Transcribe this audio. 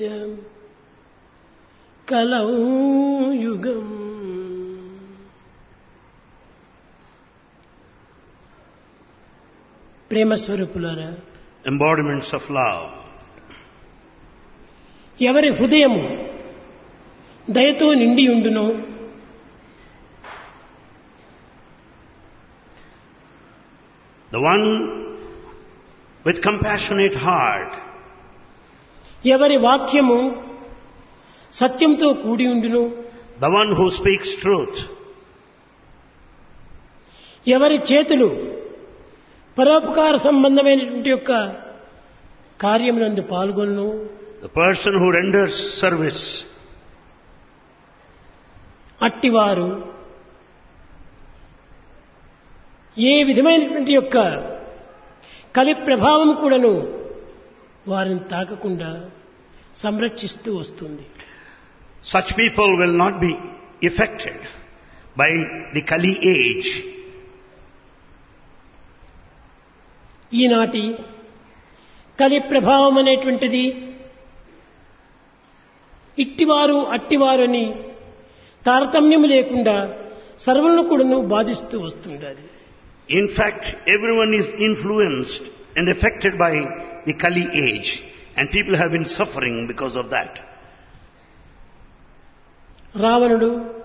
కలౌ యుగం ప్రేమ స్వరూపులారా embodiments of love. ఎవరి హృదయము దయతో నిండి ఉండునో The one with compassionate heart, ఎవరి వాక్యము సత్యంతో కూడి ఉండును the one who speaks truth, ఎవరి చేతులు పరోపకార సంబంధమైనటువంటి యొక్క కార్యములందు పాల్గొను the person who renders service, అట్టివారు ఏ విధమైనటువంటి యొక్క కలి ప్రభావం కూడాను వారిని తాకకుండా సంరక్షిస్తూ వస్తుంది such people will not be affected by the Kali age. ఈనాటి కలి ప్రభావం అనేటువంటిది ఇట్టివారు అట్టివారు అని తారతమ్యం లేకుండా సర్వులను కూడాను బాధిస్తూ వస్తుండాలి In fact, everyone is influenced and affected by the Kali age, and people have been suffering because of that. రావణుడు